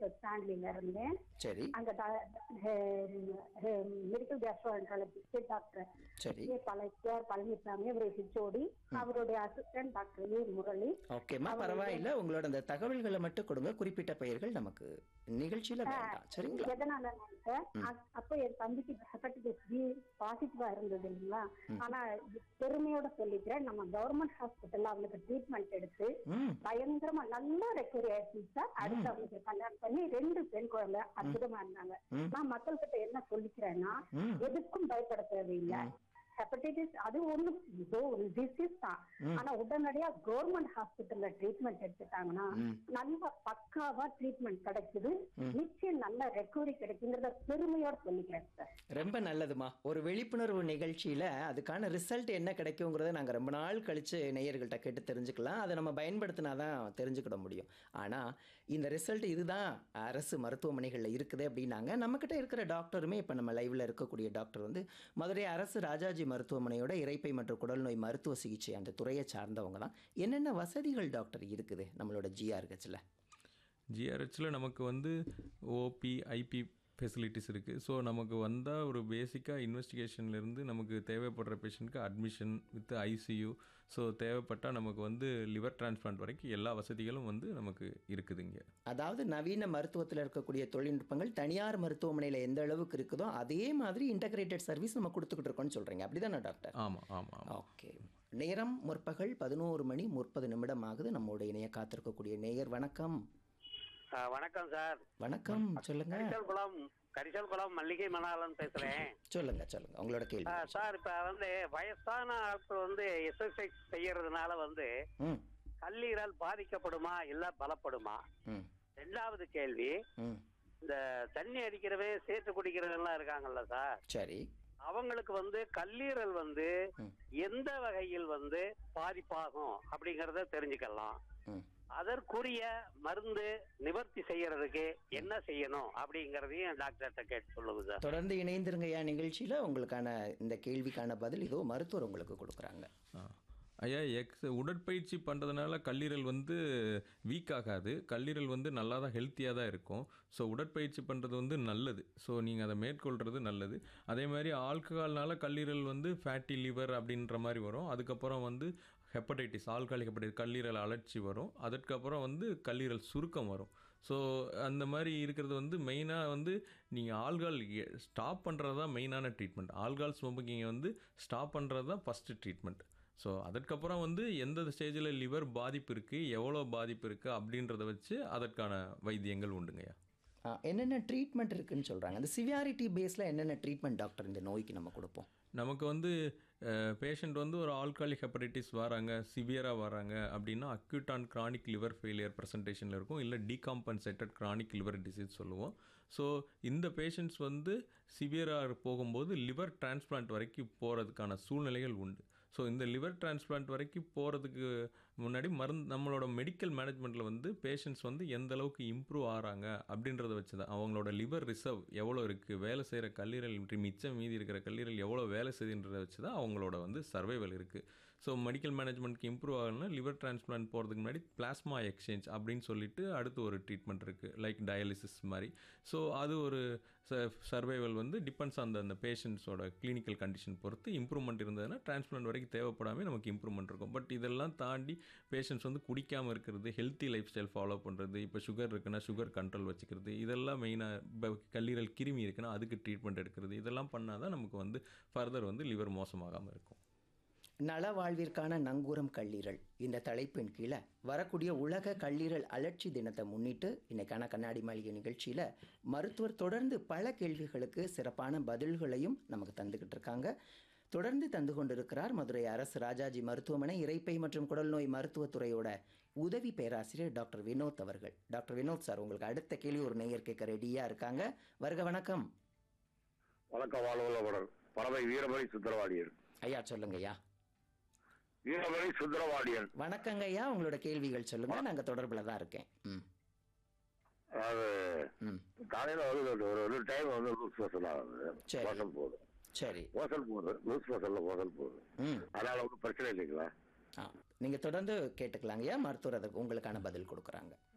ஸ்டான்லில இருந்தேன் சரி அங்க மெடிக்கல் கேஸ்ட்ரோஎன்ட்ராலஜிஸ்ட் டாக்டர் சரி ஏ பழனியார் பழனிசாமி அவரை ஹிச்சோடி அவருடைய அசிஸ்டன்ட் டாக்டர் ஏ முரளி ஓகேம்மா பரவாயில்ல உங்களோட அந்த தகவல்களை மட்டும் கொடுங்க குறிப்பிட்ட பெயர்கள் நமக்கு நிகழ்ச்சியில வேண்டாம் சரிங்களா எதனால சார் அப்போ என் தம்பிக்கு ஹெப்படைட்டிஸ் பி பாசிட்டிவா இருந்தது இல்லைங்களா ஆனா பெருமையோட சொல்லிக்கிறேன் நம்ம கவர்மெண்ட் ஹாஸ்பிட்டல்ல அவனுக்கு ட்ரீட்மெண்ட் எடுத்து ம் பயங்கரமா நல்லா ரெக்கவரி ஆயிடுச்சு சார் அடுத்து அவங்களுக்கு கல்யாணம் பண்ணி ரெண்டு பெண் குழந்தை அற்புதமா இருந்தாங்க நான் மக்கள் கிட்ட என்ன சொல்லிக்கிறேன்னா ம். எதுக்கும் பயப்பட தேவையில்லை ஹெப்படைட்டிஸ் அது ஒண்ணு ஏதோ ஒரு டிசீஸ் தான் ஆனா உடனடியா கவர்மெண்ட் ஹாஸ்பிட்டல்ல ட்ரீட்மெண்ட் எடுத்துட்டாங்கன்னா நல்ல பக்காவா ட்ரீட்மெண்ட் கிடைக்குது நிச்சயம் நல்ல ரெக்கவரி கிடைக்குங்கிறத பெருமையோட சொல்லிக்கிறேன் சார் ரொம்ப நல்லதுமா ஒரு விழிப்புணர்வு நிகழ்ச்சியில அதுக்கான ரிசல்ட் என்ன கிடைக்குங்கிறத நாங்க ரொம்ப நாள் கழிச்சு நேயர்கள்ட்ட கேட்டு தெரிஞ்சுக்கலாம் அதை நம்ம பயன்படுத்தினா தான் தெரிஞ்சுக்கிட முடியும் ஆனா இந்த ரிசல்ட் இதுதான் அரசு மருத்துவமனைகள்ல இருக்குது அப்படின்னாங்க நம்மக்கிட்ட இருக்கிற டாக்டருமே இப்போ நம்ம லைவ்ல இருக்கக்கூடிய டாக்டர் வந்து மதுரை அரசு ராஜாஜி மருத்துவமனையோட இரைப்பை மற்றும் குடல் நோய் மருத்துவ சிகிச்சை அந்த துறையை சார்ந்தவங்க தான் என்னென்ன வசதிகள் டாக்டர் இருக்குது நம்மளோட ஜிஆர்ஹெச்சில் ஜிஆர்ஹெச்சில் நமக்கு வந்து ஓபி ஐபி ஃபெசிலிட்டிஸ் இருக்குது ஸோ நமக்கு வந்தால் ஒரு பேசிக்காக இன்வெஸ்டிகேஷன்லேருந்து நமக்கு தேவைப்படுற பேஷண்ட்க்கு அட்மிஷன் வித் ஐசியூ ஸோ தேவைப்பட்டால் நமக்கு வந்து லிவர் டிரான்ஸ்பிளான்ட் வரைக்கும் எல்லா வசதிகளும் வந்து நமக்கு இருக்குது இங்கே அதாவது நவீன மருத்துவத்தில் இருக்கக்கூடிய தொழில்நுட்பங்கள் தனியார் மருத்துவமனையில் எந்த அளவுக்கு இருக்குதோ அதே மாதிரி இன்டகிரேட்டட் சர்வீஸ் நம்ம கொடுத்துக்கிட்டு இருக்கோம்னு சொல்கிறீங்க அப்படிதானே டாக்டர் ஆமாம் ஆமாம் ஆமாம் ஓகே நேரம் முற்பகல் பதினோரு மணி முப்பது நிமிடம் ஆகுது நம்மோட இணைய காத்திருக்கக்கூடிய நேயர் வணக்கம் ஆ, வணக்கம் சார் வணக்கம் சொல்லுங்க கரிசல் குளம் கரிசல் குளம் மல்லிகை மணாலன் பேசுறேன் சொல்லுங்க சொல்லுங்க உங்களோட ஆ, கேள்வி சார் இப்ப வந்து வயசான ஆட்கள் வந்து எக்ஸசைஸ் செய்யறதுனால வந்து ம் கல்லீரல் பாதிக்கப்படுமா இல்ல பலப்படுமா ம் ரெண்டாவது கேள்வி ம் இந்த தண்ணி அடிக்கிறவே சேர்த்து குடிக்கிறவங்கலாம் இருக்காங்கல்ல சார் சரி அவங்களுக்கு வந்து கல்லீரல் வந்து ம். எந்த வகையில் வந்து பாதிப்பாகும் அப்படிங்கறத தெரிஞ்சுக்கலாம் ம் அதற்குரிய மருந்து நிவர்த்தி செய்யறதுக்கு என்ன செய்யணும் அப்படிங்கறதையும் டாக்டர்கிட்ட கேட்டு சொல்லுங்க சார் தொடர்ந்து இணைந்திருங்கய்யா நிகழ்ச்சியில் உங்களுக்கான இந்த கேள்விக்கான பதில் இதோ மருத்துவர் உங்களுக்கு கொடுக்குறாங்க ஆ. ஐயா எக்ஸ் உடற்பயிற்சி பண்ணுறதுனால கல்லீரல் வந்து வீக் ஆகாது கல்லீரல் வந்து நல்லா தான் ஹெல்த்தியாக தான் இருக்கும் ஸோ உடற்பயிற்சி பண்ணுறது வந்து நல்லது ஸோ நீங்கள் அதை மேற்கொள்கிறது நல்லது அதே மாதிரி ஆல்கஹால்னால கல்லீரல் வந்து ஃபேட்டி லிவர் அப்படின்ற மாதிரி வரும் அதுக்கப்புறம் வந்து ஹெப்படைட்டிஸ் ஆல்காலிக் ஹெப்படைட்டிஸ் கல்லீரல் அலர்ச்சி வரும் அதற்கப்புறம் வந்து கல்லீரல் சுருக்கம் வரும் ஸோ அந்த மாதிரி இருக்கிறது வந்து மெயினாக வந்து நீங்கள் ஆல்கால் ஸ்டாப் பண்ணுறது தான் மெயினான ட்ரீட்மெண்ட் ஆல்கால் ஸ்மோக்கிங்கை வந்து ஸ்டாப் பண்ணுறது தான் ஃபஸ்ட்டு ட்ரீட்மெண்ட் ஸோ அதற்கப்புறம் வந்து எந்த ஸ்டேஜில் லிவர் பாதிப்பு இருக்குது எவ்வளோ பாதிப்பு இருக்குது அப்படின்றத வச்சு அதற்கான வைத்தியங்கள் உண்டுங்கய்யா ஆ, என்னென்ன ட்ரீட்மெண்ட் இருக்குன்னு சொல்கிறாங்க அந்த சிவியாரிட்டி பேஸில் என்னென்ன ட்ரீட்மெண்ட் டாக்டர் இந்த நோய்க்கு நம்ம கொடுப்போம் நமக்கு வந்து பேஷண்ட் வந்து ஒரு ஆல்காலிக் ஹெப்படைட்டிஸ் வராங்க சிவியராக வராங்க அப்படின்னா acute and chronic liver failure ப்ரெசன்டேஷனில் இருக்கும் இல்லை டீகாம்பன்சேட்டட் கிரானிக் லிவர் டிசீஸ் சொல்லுவோம் ஸோ இந்த பேஷண்ட்ஸ் வந்து சிவியராக போகும்போது லிவர் டிரான்ஸ்பிளான்ட் வரைக்கும் போகிறதுக்கான சூழ்நிலைகள் உண்டு ஸோ இந்த லிவர் டிரான்ஸ்பிளான்ட் வரைக்கும் போகிறதுக்கு முன்னாடி மருந்து நம்மளோட மெடிக்கல் மேனேஜ்மெண்ட்டில் வந்து பேஷண்ட்ஸ் வந்து எந்த அளவுக்கு இம்ப்ரூவ் ஆகிறாங்க அப்படின்றத வச்சு தான் அவங்களோட லிவர் ரிசர்வ் எவ்வளோ இருக்குது வேலை செய்கிற கல்லீரல் மிச்சம் மீதி இருக்கிற கல்லீரல் எவ்வளோ வேலை செய்யுன்றதை வச்சு தான் அவங்களோட வந்து சர்வைவல் இருக்குது ஸோ மெடிக்கல் மேனேஜ்மெண்ட்க்கு இம்ப்ரூவ் ஆகணும்னா லிவர் டிரான்ஸ்பிளான்ட் போகிறதுக்கு முன்னாடி பிளாஸ்மா எக்ஸ்சேஞ்ச் அப்படின்னு சொல்லிட்டு அடுத்து ஒரு ட்ரீட்மெண்ட் இருக்குது லைக் டயாலிசிஸ் மாதிரி ஸோ அது ஒரு சர்வைவல் வந்து டிபெண்ட்ஸ் ஆன் அந்த பேஷண்ட்ஸோட கிளினிக்கல் கண்டிஷன் பொறுத்து இம்ப்ரூவ்மெண்ட் இருந்ததுன்னா டிரான்ஸ்பிளான்ட் வரைக்கும் தேவைப்படாமல் நமக்கு இம்ப்ரூவ்மெண்ட் இருக்கும் பட் இதெல்லாம் தாண்டி பேஷண்ட்ஸ் வந்து குடிக்காமல் இருக்கிறது ஹெல்த்தி லைஃப் ஸ்டைல் ஃபாலோ பண்ணுறது இப்போ சுகர் இருக்குன்னா சுகர் கண்ட்ரோல் வச்சுக்கிறது இதெல்லாம் மெயினாக கல்லீரல் கிருமி இருக்குன்னா அதுக்கு ட்ரீட்மெண்ட் எடுக்கிறது இதெல்லாம் பண்ணால் தான் நமக்கு வந்து ஃபர்தர் வந்து லிவர் மோசமாகாமல் இருக்கும் நல வாழ்விற்கான நங்கூரம் கல்லீரல் இந்த தலைப்பின் கீழே வரக்கூடிய உலக கல்லீரல் அலட்சி தினத்தை முன்னிட்டு இன்னைக்கான கண்ணாடி மாளிகை நிகழ்ச்சியில் மருத்துவர் தொடர்ந்து பல கேள்விகளுக்கு சிறப்பான பதில்களையும் நமக்கு தந்துக்கிட்டு இருக்காங்க தொடர்ந்து தந்து கொண்டிருக்கிறார் மதுரை அரசு ராஜாஜி மருத்துவமனை இரைப்பை மற்றும் குடல் நோய் மருத்துவத்துறையோட உதவி பேராசிரியர் டாக்டர் வினோத் அவர்கள் டாக்டர் வினோத் சார் உங்களுக்கு அடுத்த கேள்வி ஒரு நேயர் கேட்க ரெடியாக இருக்காங்க வருக வணக்கம் வணக்கம் வாழ்வுள்ளவுடன் பறவை வீரமணி சுந்தரவாடியன் ஐயா சொல்லுங்க ஐயா வீரமணி சுந்தரவாடியன் வணக்கங்க ஐயா உங்களோட கேள்விகள் சொல்லுங்க நாங்கள் தொடர்பில் தான் இருக்கேன் ம் அதாவது ம் காலையில வந்து ஒரு ஒரு டைம் வந்து லூஸ் மோஷன் ஆகுது சரி. மோசல் போகுது சரி மோசல் போகுது லூஸ் மோசல்ல மோசல் போகுது ம் அதனால ஒன்றும் பிரச்சனை இல்லைங்களா ஆ நீங்கள் தொடர்ந்து கேட்டுக்கலாங்கய்யா மருத்துவர் அதுக்கு உங்களுக்கான பதில் கொடுக்குறாங்க